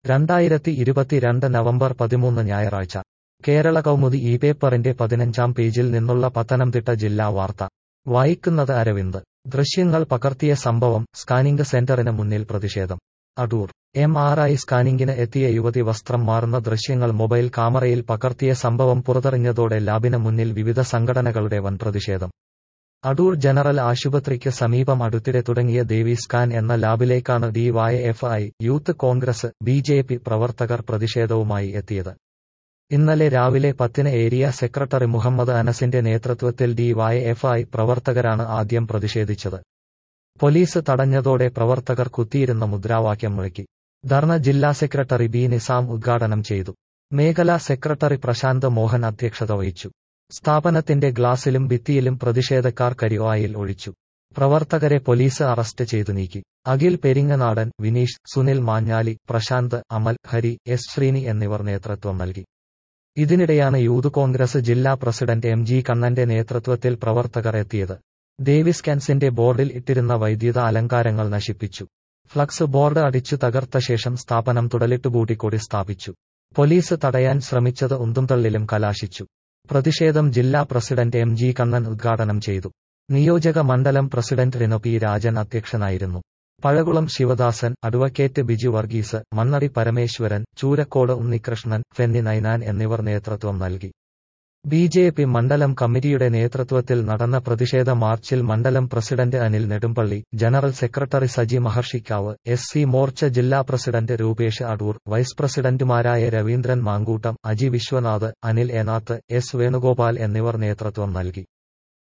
രണ്ടായിരത്തി ഇരുപത്തിരണ്ട് നവംബർ പതിമൂന്ന് ഞായറാഴ്ച കേരള കൗമുദി ഈ പേപ്പറിന്റെ പതിനഞ്ചാം പേജിൽ നിന്നുള്ള പത്തനംതിട്ട ജില്ലാ വാർത്ത വായിക്കുന്നത് അരവിന്ദ് ദൃശ്യങ്ങൾ പകർത്തിയ സംഭവം സ്കാനിംഗ് സെന്ററിന് മുന്നിൽ പ്രതിഷേധം അടൂർ എം ആർ ഐ സ്കാനിംഗിന് എത്തിയ യുവതി വസ്ത്രം മാറുന്ന ദൃശ്യങ്ങൾ മൊബൈൽ ക്യാമറയിൽ പകർത്തിയ സംഭവം പുറത്തെറിഞ്ഞതോടെ ലാബിന് മുന്നിൽ വിവിധ സംഘടനകളുടെ വൻ പ്രതിഷേധം അടൂർ ജനറൽ ആശുപത്രിക്ക് സമീപം അടുത്തിടെ തുടങ്ങിയ ദേവി സ്കാൻ എന്ന ലാബിലേക്കാണ് DYFI Youth Congress B J P പ്രവർത്തകർ പ്രതിഷേധവുമായി എത്തിയത് ഇന്നലെ രാവിലെ പത്തിന് ഏരിയ സെക്രട്ടറി മുഹമ്മദ് അനസിന്റെ നേതൃത്വത്തിൽ ഡിവൈഎഫ്ഐ പ്രവർത്തകരാണ് ആദ്യം പ്രതിഷേധിച്ചത് പോലീസ് തടഞ്ഞതോടെ പ്രവർത്തകർ കുത്തിയിരുന്ന മുദ്രാവാക്യം മുഴക്കി ധർണ ജില്ലാ സെക്രട്ടറി ബി നിസാം ഉദ്ഘാടനം ചെയ്തു മേഖലാ സെക്രട്ടറി പ്രശാന്ത് മോഹൻ അധ്യക്ഷത വഹിച്ചു സ്ഥാപനത്തിന്റെ ഗ്ലാസിലും ഭിത്തിയിലും പ്രതിഷേധക്കാർ കരിവായിൽ ഒഴിച്ചു പ്രവർത്തകരെ പോലീസ് അറസ്റ്റ് ചെയ്തു നീക്കി അഖിൽ പെരിങ്ങനാടൻ വിനീഷ് സുനിൽ മാഞ്ഞാലി പ്രശാന്ത് അമൽ ഹരി എസ് ശ്രീനി എന്നിവർ നേതൃത്വം നൽകി ഇതിനിടെയാണ് യൂത്ത് കോൺഗ്രസ് ജില്ലാ പ്രസിഡന്റ് എം ജി കണ്ണന്റെ നേതൃത്വത്തിൽ പ്രവർത്തകർ എത്തിയത് ഡേവിസ്കാൻസിന്റെ ബോർഡിൽ ഇട്ടിരുന്ന വൈദ്യുത അലങ്കാരങ്ങൾ നശിപ്പിച്ചു ഫ്ലക്സ് ബോർഡ് അടിച്ചു തകർത്ത ശേഷം സ്ഥാപനം തുടലിട്ടുകൂടി കൊടി സ്ഥാപിച്ചു പോലീസ് തടയാൻ ശ്രമിച്ചത് ഉന്തുംതള്ളിലും കലാശിച്ചു പ്രതിഷേധം ജില്ലാ പ്രസിഡന്റ് എം ജി കണ്ണൻ ഉദ്ഘാടനം ചെയ്തു നിയോജക മണ്ഡലം പ്രസിഡന്റ് റിനോ പി രാജൻ അധ്യക്ഷനായിരുന്നു പഴകുളം ശിവദാസൻ അഡ്വക്കേറ്റ് ബിജു വർഗീസ് മണ്ണടി പരമേശ്വരൻ ചൂരക്കോട് ഉണ്ണികൃഷ്ണൻ ഫെന്നി നൈനാൻ എന്നിവർ നേതൃത്വം നൽകി ബി ജെ പി മണ്ഡലം കമ്മിറ്റിയുടെ നേതൃത്വത്തിൽ നടന്ന പ്രതിഷേധ മാർച്ചിൽ മണ്ഡലം president Anil Nedumpally general secretary Saji Maharshikavu S C Morcha ജില്ലാ പ്രസിഡന്റ് രൂപേഷ് അടൂർ വൈസ് പ്രസിഡന്റുമാരായ രവീന്ദ്രൻ മാങ്കൂട്ടം അജി വിശ്വനാഥ് അനിൽ എനാത്ത് എസ് വേണുഗോപാൽ എന്നിവർ നേതൃത്വം നൽകി